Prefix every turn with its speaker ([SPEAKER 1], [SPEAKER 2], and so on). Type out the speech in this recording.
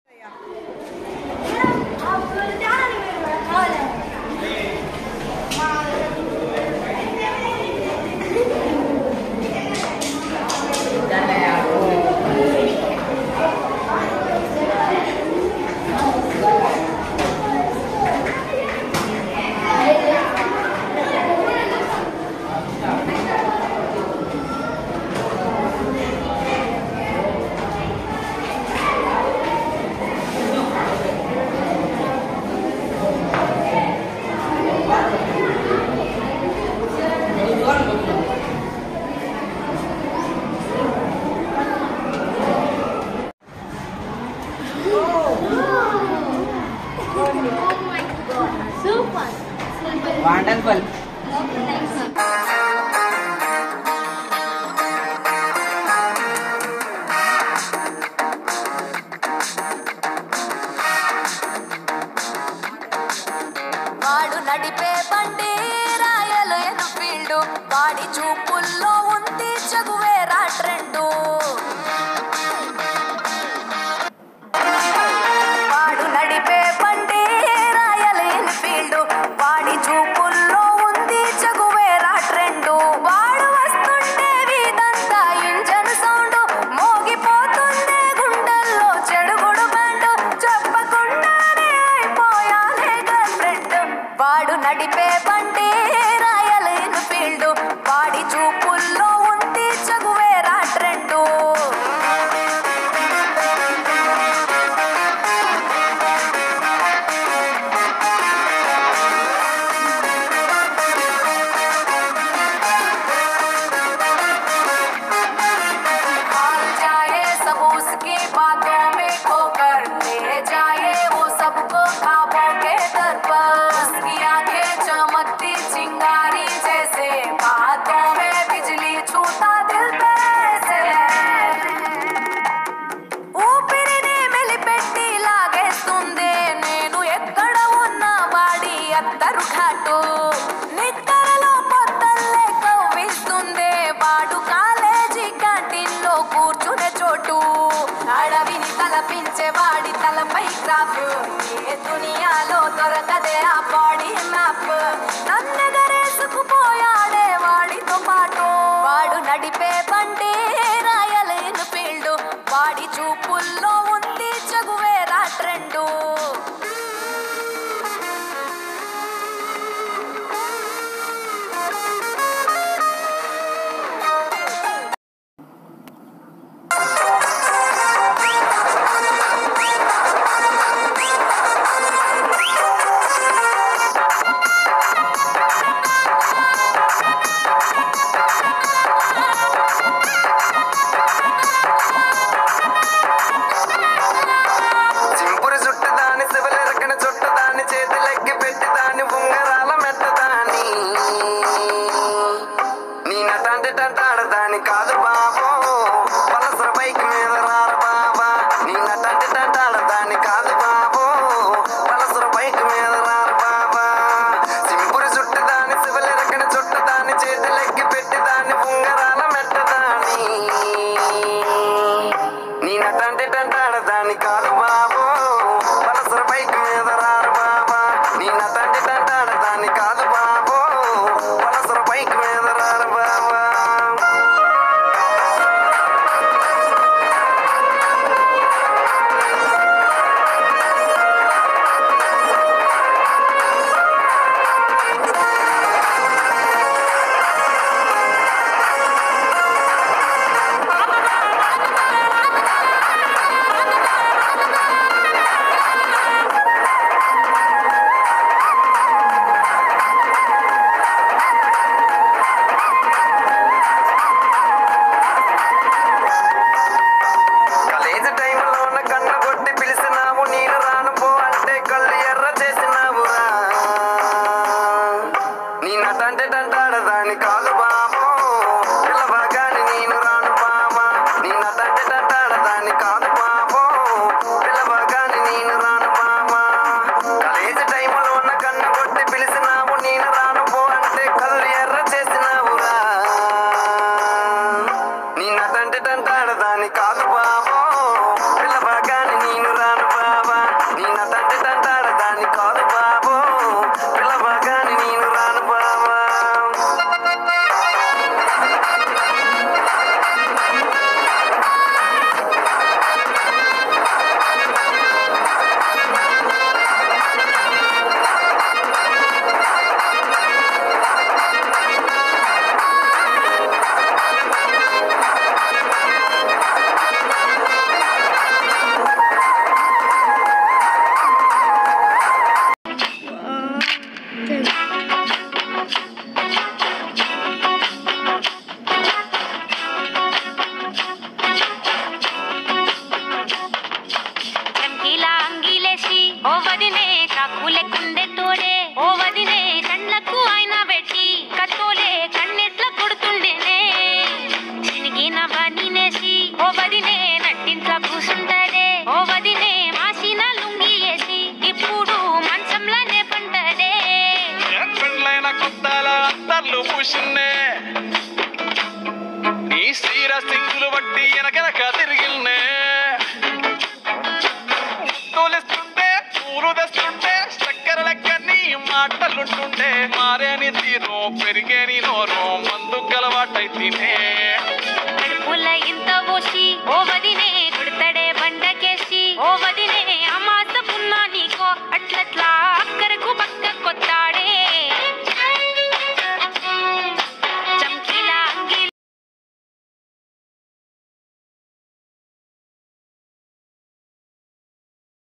[SPEAKER 1] wonderful
[SPEAKER 2] వాడు నడిపే బండి రాయలు ఎన్ఫీల్డ్ వాడి చూపుల్లో ఉంది చగువేరా ట్రెండు వాడు నడిపే బండి రాయల్ ఎన్ఫీల్డ్ వాడి చూపుల్లో ఉంది చగువేరా ట్రెండు వాడు వస్తుంటే వీధంతా ఇంజన్ సౌండ్ మోగిపోతుందే గుండెల్లో చెడుగుడు బ్యాండ్ చెప్పకుండానే అయిపోయానే గర్ల్ ఫ్రెండ్ వాడు నడిపే బండి రాయల్ ఎన్ఫీల్డ్ వాడి చూపుల్లో ఉంది చగువేరా ట్రెండు हाल जाए सब उसकी बातों में खोकर ले जाए वो सबको खाबों के दर पर उसकी आंखें चमकती चिंगारी जैसे बातों में बिजली छूता दिल पे ऐसे ఊపిరిని మెలిపెట్టి లాగేస్తుంది నేను ఎక్కడ ఉన్నా వాడి అత్తరు ఘాటు నిక్కరలో పొద్దల్లే కవ్విస్తుంది వాడు కాలేజీ క్యాంటీన్ లో కూర్చునే చోటు అడవిని తలపించే వాడి తలపై క్రాఫ్ ఏ దునియాలో దొరకదే ఆ బాడీ మ్యాప్ నన్నెగరేసుకుపోయాడే వాడితో పాటు వాడు నడిపే బండి రాయల్ ఎన్ఫీల్డ్ వాడి చూపుల్లో ఉంది చగువేరా ట్రెండు
[SPEAKER 3] సింపురు చుట్టదాని శివలెరకన చుట్టదాని చేతులెక్కి పెట్టి దాని ఉంగరాల మెట్టదాని నీ నటాంటి టంటాడదాని కాదు బాబో పలసర బైక్ మీద రారు బాబా నీ నటాంటి టంటాడదాని కాదు బాబో పలసర బైక్ మీద రారు బాబా సింపురు చుట్టదాని శివలెరకన చుట్టదాని చేతులెక్కి పెట్టి దాని ఉంగరాల మెట్టదాని నీ నటంటే టంటాడదాని కాదు బాబు పలసర బైక్ మీద రారు బాబా నీ నటంటే టంటాడదాని కాదు బాబు పలసర బైక్ మీద రారు బాబా కాలేజ్ టైంలోన కన్ను కొట్టి పిలిచినావు నేను రాను పో అంటే కళ్ళు ఎర్ర చేసినావురా నీ నటంటే టంటాడదాని కాదు బాబు పిల్లవగాని నేను రాను బాబా నీ నటంటే టంటాడదాని కాదు బాబు పిల్లవగాని నేను రాను బాబా కాలేజ్ టైంలోన కన్ను కొట్టి పిలిచినావు నేను రాను పో అంటే కళ్ళు ఎర్ర చేసినావురా నీ నటంటే టంటాడదాని కాదు బాబు పిల్లవగాని నేను రాను బాబా
[SPEAKER 4] సార్లు పూసిన్నే నీ సీర సింగులు బట్టి వెనకెనక తిరిగిల్నే తోలిస్తుంటే పూలు తెస్తుంటే చక్కెర లెక్క నీ మాటలుంటుండే మారేని తీరు పెరిగేని నోరు మందు గలవాటైతేనే
[SPEAKER 5] కడుపుల ఇంత పోసి ఓ వదినే కొడతడే బండకేసి ఓ వదినే